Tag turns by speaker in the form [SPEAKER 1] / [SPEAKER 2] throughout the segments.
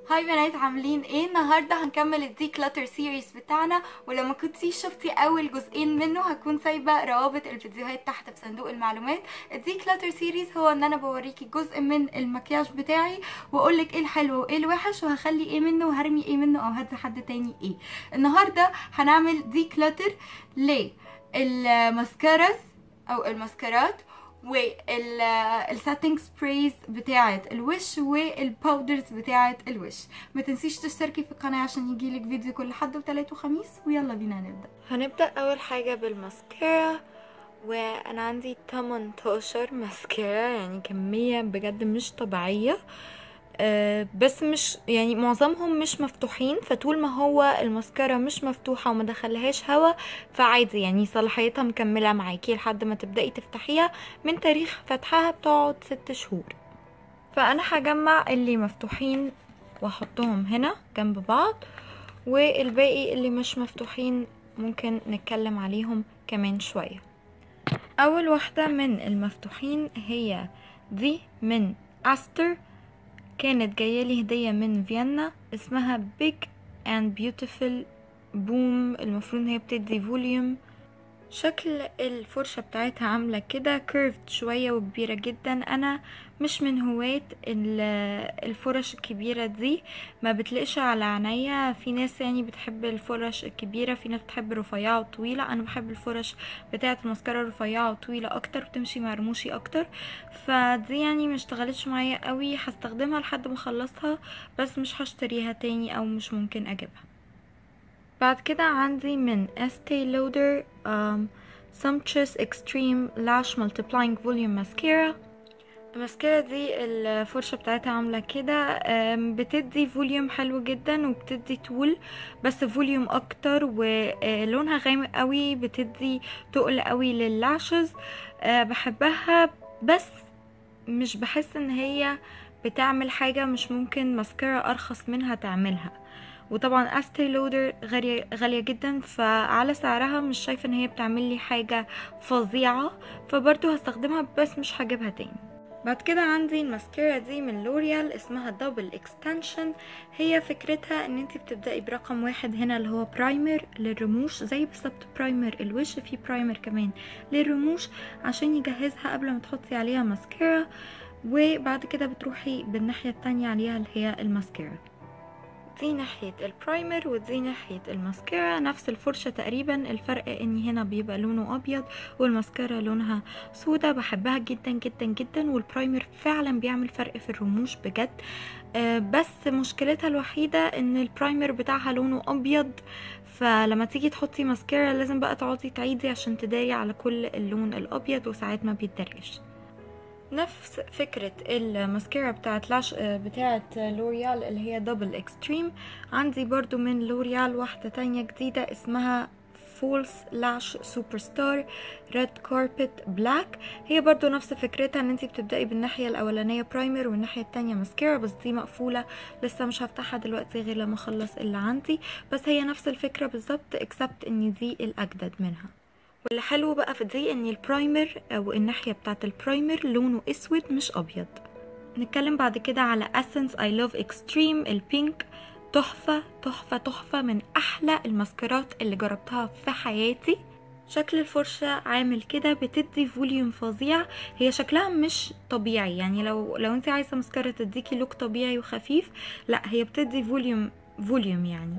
[SPEAKER 1] هاي بنات عاملين ايه النهارده هنكمل الدي كلاتر سيريز بتاعنا ولما كنتيش شفتي اول جزئين منه هكون سايبه روابط الفيديوهات تحت في صندوق المعلومات الدي كلاتر سيريز هو ان انا بوريكي جزء من المكياج بتاعي واقول لك ايه الحلو وايه الوحش وهخلي ايه منه وهرمي ايه منه او هدي حد تاني ايه النهارده هنعمل دي كلاتر للماسكاراز او الماسكارات والساتنج سبرايز بتاعه الوش والباودرز بتاعه الوش ما تنسيش تشتركي في القناه عشان يجيلك فيديو كل حد وتلات وخميس ويلا بينا نبدا
[SPEAKER 2] هنبدأ أول حاجة بالماسكارا وأنا عندي 18 ماسكارا يعني كمية بجد مش طبيعية أه بس مش يعني معظمهم مش مفتوحين فطول ما هو الماسكارا مش مفتوحة وما دخلهاش هوا فعادي يعني صلاحيتها مكملة معاكي لحد ما تبدأي تفتحيها من تاريخ فتحها بتقعد ست شهور فأنا هجمع اللي مفتوحين واحطهم هنا جنب بعض والباقي اللي مش مفتوحين ممكن نتكلم عليهم كمان شوية أول واحدة من المفتوحين هي دي من أستر كانت جاية لي هدية من فيينا اسمها Big and Beautiful Boom المفروض ان هي بتدي فوليوم شكل الفرشة بتاعتها عاملة كده كيرفد شوية وكبيرة جدا انا مش من هواة الفرش الكبيرة دي ما بتلقش على عينيا في ناس يعني بتحب الفرش الكبيرة في ناس بتحب الرفيعة وطويلة انا بحب الفرش بتاعة الماسكارا الرفيعة وطويلة اكتر بتمشي مع رموشي اكتر فدي يعني مشتغلتش معايا قوي هستخدمها لحد ما اخلصها بس مش هشتريها تاني او مش ممكن اجيبها بعد كده عندي من Estee Lauder um, Sumptuous Extreme Lash Multiplying Volume Mascara الماسكارا دي الفرشة بتاعتها عاملة كده بتدي فوليوم حلو جدا وبتدي طول بس فوليوم اكتر ولونها غامق قوي بتدي تقل قوي لللاشز بحبها بس مش بحس ان هي بتعمل حاجة مش ممكن ماسكارا ارخص منها تعملها وطبعا استي لودر غالية, غالية جدا فعلى سعرها مش شايفة ان هي بتعمل لي حاجة فظيعة فبرضو هستخدمها بس مش هجيبها تاني بعد كده عندي الماسكارا دي من لوريال اسمها دبل اكستنشن هي فكرتها ان انت بتبدأي برقم واحد هنا اللي هو برايمر للرموش زي بالظبط برايمر الوش في برايمر كمان للرموش عشان يجهزها قبل ما تحطي عليها ماسكارا وبعد كده بتروحي بالناحية التانية عليها اللي هي الماسكارا دي ناحية البرايمر ودي ناحية الماسكارا نفس الفرشة تقريبا الفرق ان هنا بيبقى لونه ابيض والماسكارا لونها سودا بحبها جدا جدا جدا والبرايمر فعلا بيعمل فرق في الرموش بجد آه بس مشكلتها الوحيدة ان البرايمر بتاعها لونه ابيض فلما تيجي تحطي ماسكارا لازم بقى تقعدي تعيدي عشان تداري على كل اللون الابيض وساعات ما بيتدريش نفس فكرة الماسكارا بتاعت لاش بتاعت لوريال اللي هي دبل اكستريم عندي برضو من لوريال واحدة تانية جديدة اسمها فولس لاش سوبر ستار ريد كاربت بلاك هي برضو نفس فكرتها ان انتي بتبدأي بالناحية الاولانية برايمر والناحية التانية ماسكارا بس دي مقفولة لسه مش هفتحها دلوقتي غير لما اخلص اللي عندي بس هي نفس الفكرة بالظبط اكسبت ان دي الاجدد منها واللي حلو بقى في دي ان البرايمر او الناحية بتاعت البرايمر لونه اسود مش ابيض نتكلم بعد كده على اسنس اي لوف اكستريم البينك تحفة تحفة تحفة من احلى الماسكارات اللي جربتها في حياتي شكل الفرشة عامل كده بتدي فوليوم فظيع هي شكلها مش طبيعي يعني لو لو انت عايزة ماسكارا تديكي لوك طبيعي وخفيف لا هي بتدي فوليوم فوليوم يعني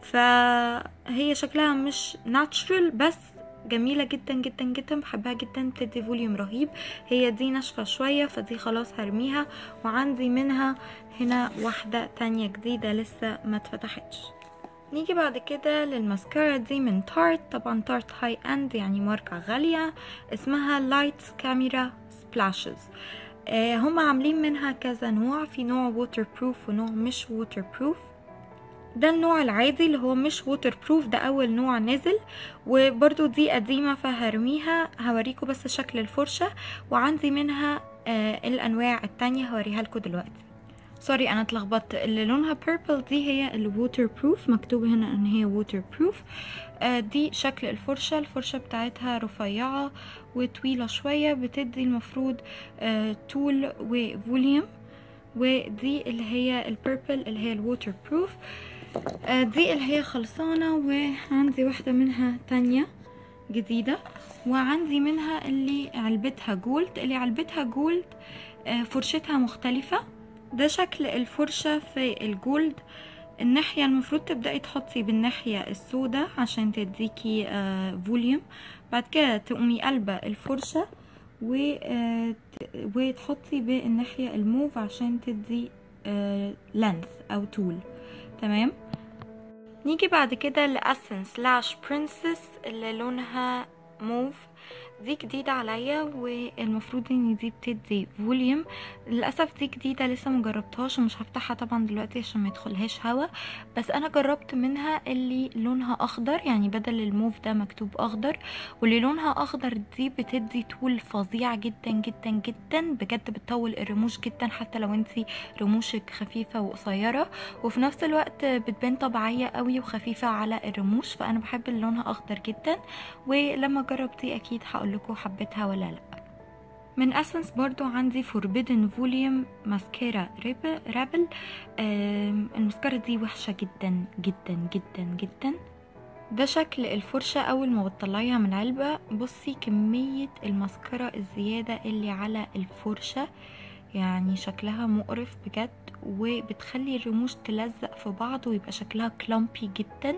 [SPEAKER 2] فهي شكلها مش ناتشرال بس جميله جدا جدا جدا بحبها جدا بتدي فوليوم رهيب هي دي ناشفه شويه فدي خلاص هرميها وعندي منها هنا واحده تانية جديده لسه ما اتفتحتش نيجي بعد كده للماسكارا دي من تارت طبعا تارت هاي اند يعني ماركة غالية اسمها لايتس كاميرا سبلاشز آه هم عاملين منها كذا نوع في نوع ووتر بروف ونوع مش ووتر بروف ده النوع العادي اللي هو مش ووتر بروف ده اول نوع نزل وبرضو دي قديمة فهرميها هوريكم بس شكل الفرشة وعندي منها آه الانواع التانية هوريها لكم دلوقتي سوري انا اتلخبطت اللي لونها بيربل دي هي الووتر بروف مكتوب هنا ان هي ووتر بروف آه دي شكل الفرشة الفرشة بتاعتها رفيعة وطويلة شوية بتدي المفروض آه طول وفوليوم ودي اللي هي البيربل اللي هي الووتر بروف دي اللي هي خلصانة وعندي واحدة منها تانية جديدة وعندي منها اللي علبتها جولد اللي علبتها جولد آه، فرشتها مختلفة ده شكل الفرشة في الجولد الناحية المفروض تبدأي تحطي بالناحية السوداء عشان تديكي آه، فوليوم بعد كده تقومي قلبة الفرشة و آه، ت- وتحطي بالناحية الموف عشان تدي لينث أو طول تمام نيجي بعد كده لأسنس لاش برنسس اللي لونها موف دي جديدة عليا والمفروض ان دي بتدي فوليوم للأسف دي جديدة لسه مجربتهاش ومش هفتحها طبعا دلوقتي عشان ما يدخلهاش هوا بس انا جربت منها اللي لونها اخضر يعني بدل الموف ده مكتوب اخضر واللي لونها اخضر دي بتدي طول فظيع جدا جدا جدا بجد بتطول الرموش جدا حتى لو انتي رموشك خفيفة وقصيرة وفي نفس الوقت بتبان طبيعية قوي وخفيفة على الرموش فانا بحب اللي لونها اخضر جدا ولما اجرب دي اكيد هقول لكم حبيتها ولا لا من اسنس برضو عندي فوربيدن فوليوم ماسكارا ريبل رابل آم، الماسكارا دي وحشة جدا جدا جدا جدا ده شكل الفرشة أول ما بتطلعيها من علبة بصي كمية الماسكارا الزيادة اللي على الفرشة يعني شكلها مقرف بجد وبتخلي الرموش تلزق في بعض ويبقى شكلها كلامبي جدا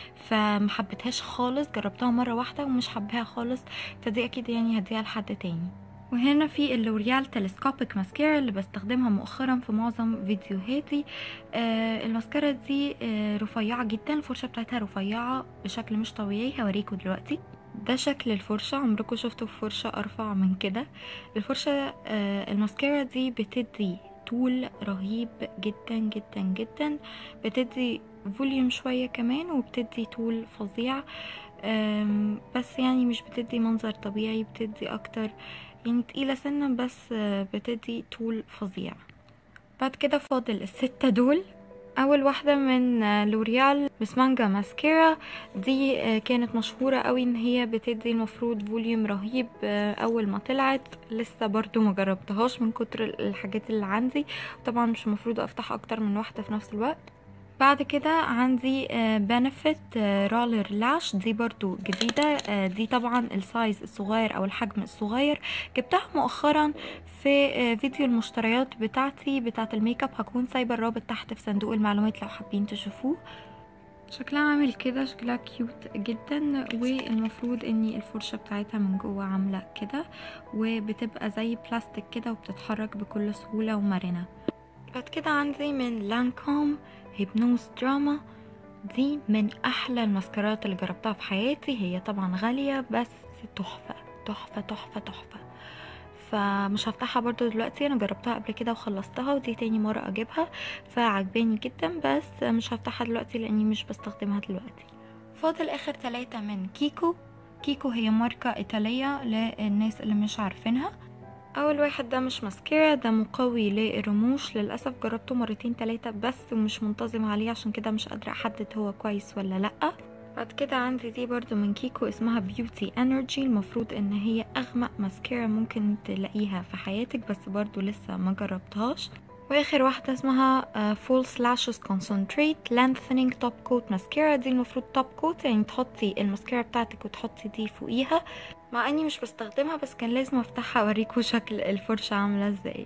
[SPEAKER 2] فمحبتهاش خالص جربتها مرة واحدة ومش حباها خالص فدي أكيد يعني هديها لحد تاني وهنا في اللوريال تلسكوبيك ماسكارا اللي بستخدمها مؤخرا في معظم فيديوهاتي آه الماسكارا دي آه رفيعة جدا الفرشة بتاعتها رفيعة بشكل مش طبيعي هوريكم دلوقتي ده شكل الفرشة عمركم شفتوا فرشة أرفع من كده الفرشة آه الماسكارا دي بتدي طول رهيب جدا جدا جدا بتدي فوليوم شوية كمان وبتدي طول فظيع آم، بس يعني مش بتدي منظر طبيعي بتدي أكتر يعني تقيلة سنة بس آه، بتدي طول فظيع بعد كده فاضل الستة دول اول واحده من آه، لوريال مس مانجا ماسكارا دي آه، كانت مشهوره قوي ان هي بتدي المفروض فوليوم رهيب آه، اول ما طلعت لسه برضو ما جربتهاش من كتر الحاجات اللي عندي طبعا مش المفروض افتح اكتر من واحده في نفس الوقت بعد كده عندي بنفيت رولر لاش دي برضو جديدة آه، دي طبعا السايز الصغير او الحجم الصغير جبتها مؤخرا في آه، فيديو المشتريات بتاعتي بتاعت الميك اب هكون سايبه الرابط تحت في صندوق المعلومات لو حابين تشوفوه شكلها عامل كده شكلها كيوت جدا والمفروض اني الفرشة بتاعتها من جوه عاملة كده وبتبقى زي بلاستيك كده وبتتحرك بكل سهولة ومرنة بعد كده عندي من لانكوم هيبنوز دراما دي من احلى الماسكارات اللي جربتها في حياتي هي طبعا غالية بس تحفة تحفة تحفة تحفة فمش هفتحها برضو دلوقتي انا جربتها قبل كده وخلصتها ودي تاني مرة eجيبها فعجباني جدا بس مش هفتحها دلوقتي لاني مش بستخدمها دلوقتي فاضل اخر ثلاثة من كيكو كيكو هي ماركة ايطالية للناس اللي مش عارفينها اول واحد ده مش ماسكارا ده مقوي للرموش للاسف جربته مرتين تلاتة بس ومش منتظم عليه عشان كده مش قادرة احدد هو كويس ولا لا بعد كده عندي دي برضو من كيكو اسمها بيوتي انرجي المفروض ان هي اغمق ماسكارا ممكن تلاقيها في حياتك بس برضو لسه ما جربتهاش واخر واحدة اسمها فول سلاشز كونسنتريت لانثنينج توب كوت ماسكارا دي المفروض توب كوت يعني تحطي الماسكارا بتاعتك وتحطي دي فوقيها مع اني مش بستخدمها بس كان لازم افتحها اوريكم شكل الفرشة عاملة ازاي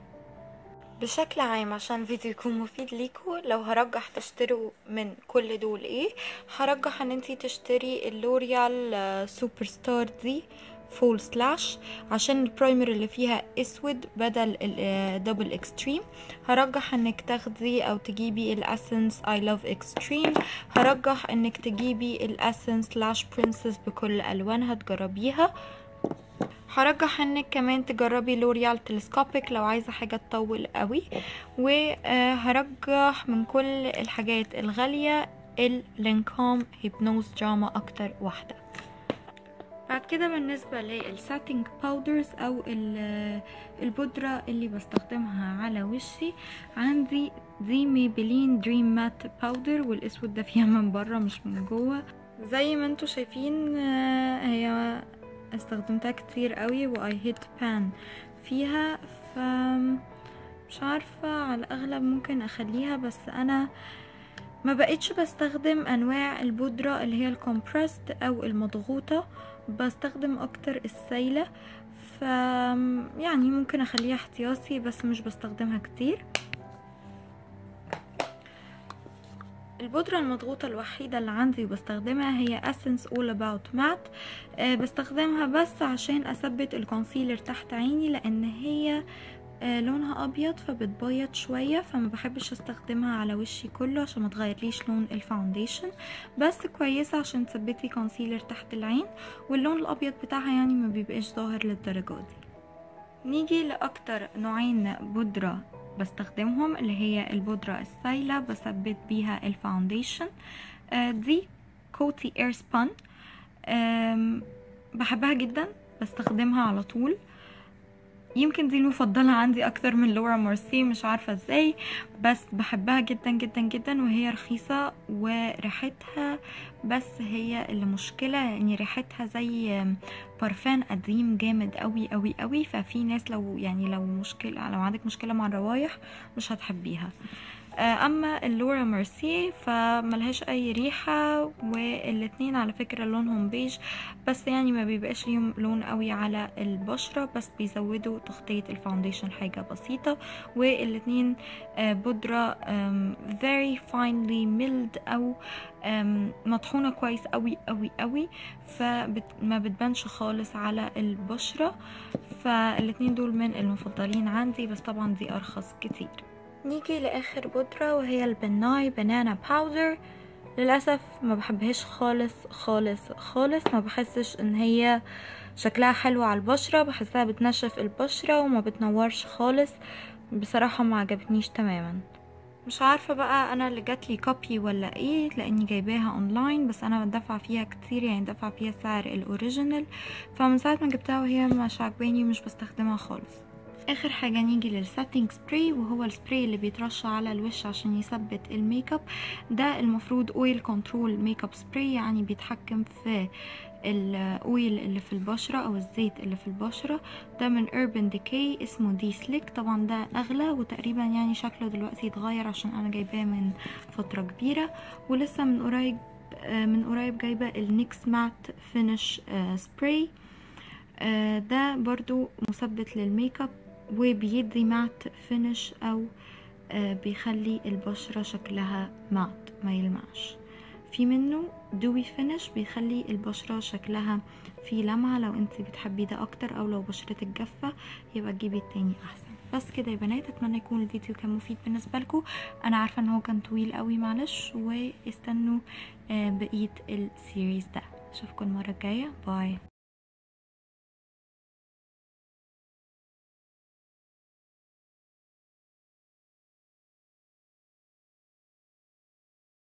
[SPEAKER 2] بشكل عام عشان الفيديو يكون مفيد ليكوا لو هرجح تشتروا من كل دول ايه هرجح ان انتي تشتري اللوريال آه، سوبر ستار دي فول سلاش عشان البرايمر اللي فيها اسود بدل الدبل اكستريم هرجح انك تاخدي او تجيبي الاسنس اي لاف اكستريم هرجح انك تجيبي الاسنس لاش برنسس بكل الوانها تجربيها هرجح انك كمان تجربي لوريال تلسكوبيك لو عايزه حاجه تطول قوي وهرجح من كل الحاجات الغاليه اللينكوم هيبنوز دراما اكتر واحده بعد كده بالنسبة للساتينج باودرز او ال- البودرة اللي بستخدمها على وشي عندي دي ميبلين دريم مات باودر والاسود ده فيها من بره مش من جوه زي ما انتوا شايفين آه، هي استخدمتها كتير قوي واي هيت بان فيها ف مش عارفة على الاغلب ممكن اخليها بس انا ما بقتش بستخدم انواع البودرة اللي هي الكومبرست او المضغوطة بستخدم اكتر السايلة ف يعني ممكن اخليها احتياطي بس مش بستخدمها كتير البودرة المضغوطة الوحيدة اللي عندي وبستخدمها هي Essence All About Matte أه بستخدمها بس عشان اثبت الكونسيلر تحت عيني لان هي آه لونها ابيض فبتبيض شوية فما بحبش استخدمها على وشي كله عشان ما تغيرليش لون الفاونديشن بس كويسة عشان تثبتي كونسيلر تحت العين واللون الابيض بتاعها يعني ما بيبقاش ظاهر للدرجة دي نيجي لاكتر نوعين بودرة بستخدمهم اللي هي البودرة السايلة بثبت بيها الفاونديشن آه دي كوتي اير سبان بحبها جدا بستخدمها على طول يمكن دي المفضلة عندي أكتر من لورا مارسي مش عارفة ازاي بس بحبها جدا جدا جدا وهي رخيصة وريحتها بس هي اللي مشكلة يعني ريحتها زي برفان قديم جامد قوي قوي قوي ففي ناس لو يعني لو مشكلة لو عندك مشكلة مع الروايح مش هتحبيها اما اللورا ميرسي فملهاش اي ريحة والاتنين على فكرة لونهم بيج بس يعني ما بيبقاش ليهم لون قوي على البشرة بس بيزودوا تغطية الفاونديشن حاجة بسيطة والاتنين بودرة very finely milled او مطحونة كويس قوي قوي قوي فما بتبانش خالص على البشرة فالاتنين دول من المفضلين عندي بس طبعا دي ارخص كتير نيجي لاخر بودرة وهي البناي بنانا باودر للاسف ما بحبهاش خالص خالص خالص ما بحسش ان هي شكلها حلو على البشرة بحسها بتنشف البشرة وما بتنورش خالص بصراحة ما عجبتنيش تماما مش عارفة بقى انا اللي جاتلي كوبي ولا ايه لاني جايباها اونلاين بس انا دافعة فيها كتير يعني دافعة فيها سعر الاوريجينال فمن ساعة ما جبتها وهي مش عجباني ومش بستخدمها خالص اخر حاجه نيجي للسيتنج سبراي وهو السبراي اللي بيترش على الوش عشان يثبت الميك اب ده المفروض اويل كنترول ميك اب سبراي يعني بيتحكم في الاويل اللي في البشرة او الزيت اللي في البشرة ده من Urban Decay اسمه دي سليك طبعا ده اغلى وتقريبا يعني شكله دلوقتي اتغير عشان انا جايباه من فترة كبيرة ولسه من قريب من قريب جايبة النيكس مات فينش سبراي ده برضو مثبت للميك اب وبيدي مات فينش او بيخلي البشرة شكلها مات ما يلمعش في منه دوي فينش بيخلي البشرة شكلها في لمعة لو انت بتحبي ده اكتر او لو بشرتك جافة يبقى تجيبي التاني احسن بس كده يا بنات اتمنى يكون الفيديو كان مفيد بالنسبة لكم انا عارفة ان هو كان طويل قوي معلش واستنوا بقية السيريز ده اشوفكم المرة الجاية باي